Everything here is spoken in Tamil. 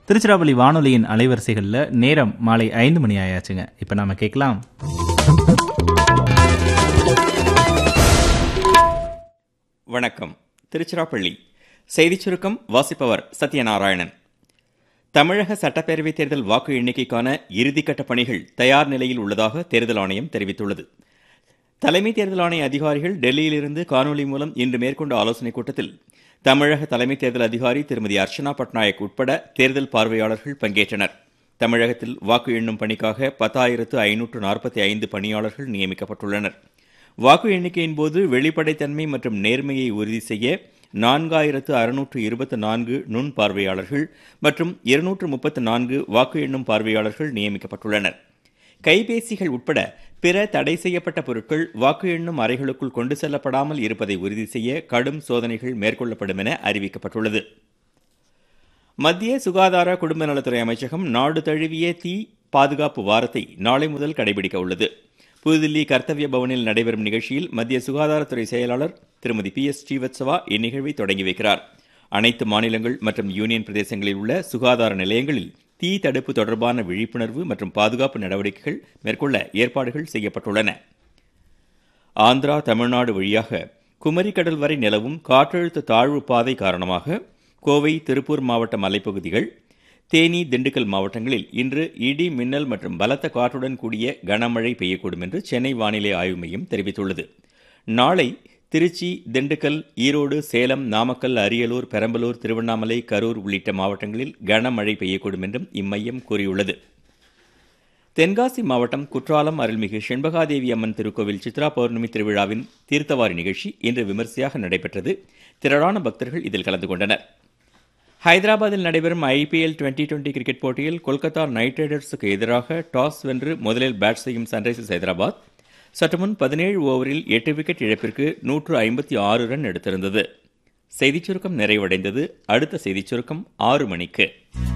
திருச்சிராப்பள்ளி வானொலியின் அலைவரிசைகளில் நேரம் மாலை ஐந்து மணி ஆயாச்சுங்க இப்போ நாம கேட்கலாம் வணக்கம் திருச்சிராப்பள்ளி செய்திச் சுருக்கம் வாசிப்பவர் சத்யநாராயணன் தமிழக சட்டப்பேரவைத் தேர்தல் வாக்கு எண்ணிக்கைக்கான இறுதிக்கட்ட பணிகள் தயார் நிலையில் உள்ளதாக தேர்தல் ஆணையம் தெரிவித்துள்ளது தலைமை தேர்தல் ஆணைய அதிகாரிகள் டெல்லியிலிருந்து காணொலி மூலம் இன்று மேற்கொண்ட ஆலோசனைக் கூட்டத்தில் தமிழக தலைமை தேர்தல் அதிகாரி திருமதி அர்ச்சனா பட்நாயக் உட்பட தேர்தல் பார்வையாளர்கள் பங்கேற்றனர் தமிழகத்தில் வாக்கு எண்ணும் பணிக்காக பத்தாயிரத்து ஐநூற்று நாற்பத்தி ஐந்து பணியாளர்கள் நியமிக்கப்பட்டுள்ளனர் வாக்கு எண்ணிக்கையின் போது வெளிப்படைத்தன்மை மற்றும் நேர்மையை உறுதி செய்ய நான்காயிரத்து அறுநூற்று இருபத்தி நான்கு நுண் பார்வையாளர்கள் மற்றும் இருநூற்று முப்பத்து நான்கு வாக்கு எண்ணும் பார்வையாளர்கள் நியமிக்கப்பட்டுள்ளனர் கைபேசிகள் உட்பட பிற தடை செய்யப்பட்ட பொருட்கள் வாக்கு எண்ணும் அறைகளுக்குள் கொண்டு செல்லப்படாமல் இருப்பதை உறுதி செய்ய கடும் சோதனைகள் மேற்கொள்ளப்படும் என அறிவிக்கப்பட்டுள்ளது மத்திய சுகாதார குடும்ப நலத்துறை அமைச்சகம் நாடு தழுவிய தீ பாதுகாப்பு வாரத்தை நாளை முதல் கடைபிடிக்க உள்ளது புதுதில்லி கர்த்தவ்ய பவனில் நடைபெறும் நிகழ்ச்சியில் மத்திய சுகாதாரத்துறை செயலாளர் திருமதி பி எஸ் ஸ்ரீவத்சவா இந்நிகழ்வை தொடங்கி வைக்கிறார் அனைத்து மாநிலங்கள் மற்றும் யூனியன் பிரதேசங்களில் உள்ள சுகாதார நிலையங்களில் தீ தடுப்பு தொடர்பான விழிப்புணர்வு மற்றும் பாதுகாப்பு நடவடிக்கைகள் மேற்கொள்ள ஏற்பாடுகள் செய்யப்பட்டுள்ளன ஆந்திரா தமிழ்நாடு வழியாக குமரிக்கடல் வரை நிலவும் காற்றழுத்த தாழ்வு பாதை காரணமாக கோவை திருப்பூர் மாவட்ட மலைப்பகுதிகள் தேனி திண்டுக்கல் மாவட்டங்களில் இன்று இடி மின்னல் மற்றும் பலத்த காற்றுடன் கூடிய கனமழை பெய்யக்கூடும் என்று சென்னை வானிலை ஆய்வு மையம் தெரிவித்துள்ளது நாளை திருச்சி திண்டுக்கல் ஈரோடு சேலம் நாமக்கல் அரியலூர் பெரம்பலூர் திருவண்ணாமலை கரூர் உள்ளிட்ட மாவட்டங்களில் கனமழை பெய்யக்கூடும் என்றும் இம்மையம் கூறியுள்ளது தென்காசி மாவட்டம் குற்றாலம் அருள்மிகு செண்பகாதேவி அம்மன் திருக்கோவில் சித்ரா பௌர்ணமி திருவிழாவின் தீர்த்தவாரி நிகழ்ச்சி இன்று விமர்சையாக நடைபெற்றது திரளான பக்தர்கள் இதில் கலந்து கொண்டனர் ஹைதராபாத்தில் நடைபெறும் ஐபிஎல் டுவெண்டி டுவெண்டி கிரிக்கெட் போட்டியில் கொல்கத்தா நைட் ரைடர்ஸுக்கு எதிராக டாஸ் வென்று முதலில் பேட் செய்யும் சன்ரைசர்ஸ் ஹைதராபாத் சற்றுமுன் பதினேழு ஓவரில் எட்டு விக்கெட் இழப்பிற்கு நூற்று ஐம்பத்தி ஆறு ரன் எடுத்திருந்தது செய்திச் சுருக்கம் நிறைவடைந்தது அடுத்த செய்திச் சுருக்கம் ஆறு மணிக்கு